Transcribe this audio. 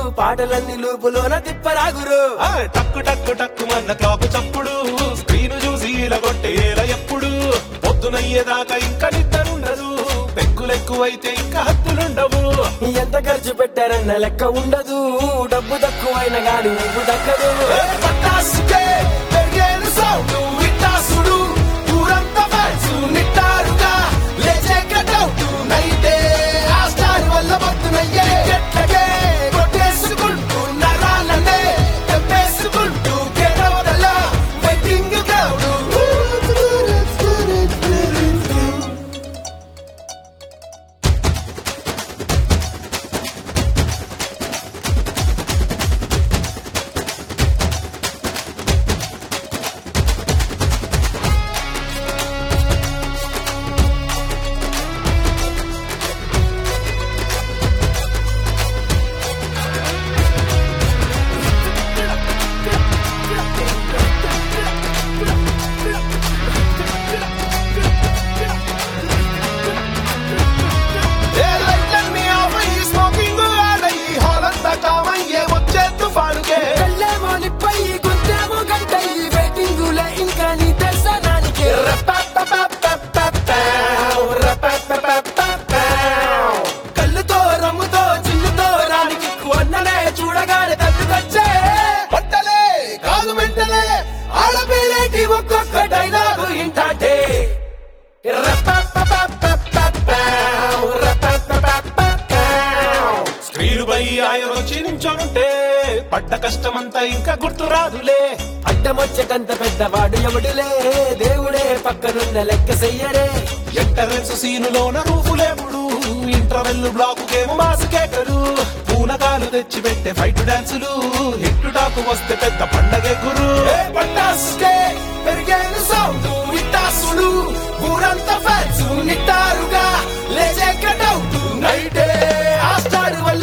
పాటలన్నీ లూపులోన తిప్పరాగురు ఆ, టక్కు టక్కు టక్కు మన్న క్లాక్ చప్పుడు స్క్రీన్ చూసి ఇలా కొట్టేలా ఎప్పుడు పొద్దునయ్యేదాకా ఇంకా నిద్రుండదు పెక్కులెక్కువైతే ఇంకా హద్దులుండవు ఎంత ఖర్చు పెట్టారన్న లెక్క ఉండదు డబ్బు తక్కువైన గాని నువ్వు దక్కదు ఏ పటాసుకే పెరిగేను సౌండ్ విట్టాసుడు ఊరంతా ఫ్యాన్స్ నిట్టారుగా లేచే కటౌట్ నైటే ఆ స్టార్ వల్ల పొద్దునయ్యే గెట్లగే కొట్టేసుకుంటూ నరాలనే తెప్పేసుకుంటూ గెటవదల వెయిటింగ్ క్రౌడ్ ఏ లైట్లన్నీ ఆఫయ్యి స్మోకింగ్ ఆడయి హాలంతా కామయ్యే వచ్చే తుఫానుకే కళ్ళేమో నిప్పై గుండేమో గంటై వెయిటింగులే ఇంకా నీ దర్శనానికి కళ్ళుతో రమ్ముతో చిల్లుతో రానికి అన్ననే చూడగానే తట్టుకొచ్చే పట్టలే కాదు మెంటలే ఆడపిల్లేటి ఒక్కొక్క డైలాగు ఇంటాటే స్క్రీన్ పై ఆయన వచ్చి నించోనుంటే పడ్డ కష్టమంతా ఇంకా గుర్తు రాదులే అడ్డమొచ్చటంత పెద్దవాడు ఎవడులే దేవుడే పక్కనున్న లెక్క చెయ్యరే ఎంటరెన్స్ సీనులోన రూపులేముడు ఇంటర్వెల్ బ్లాక్ గేమ్ మాసుకేటరు పూనకాలు తెచ్చి పెట్టే ఫైట్ డాన్సులు హిట్ టాకు వస్తే పెద్ద పండగే గురు పట్టాసుకే పెరిగేను సౌండ్ విట్టాసుడు ఊరంతా ఫ్యాన్స్ నిట్టారుగా లేచే కటౌట్ నైటే ఆ స్టార్ వల్ల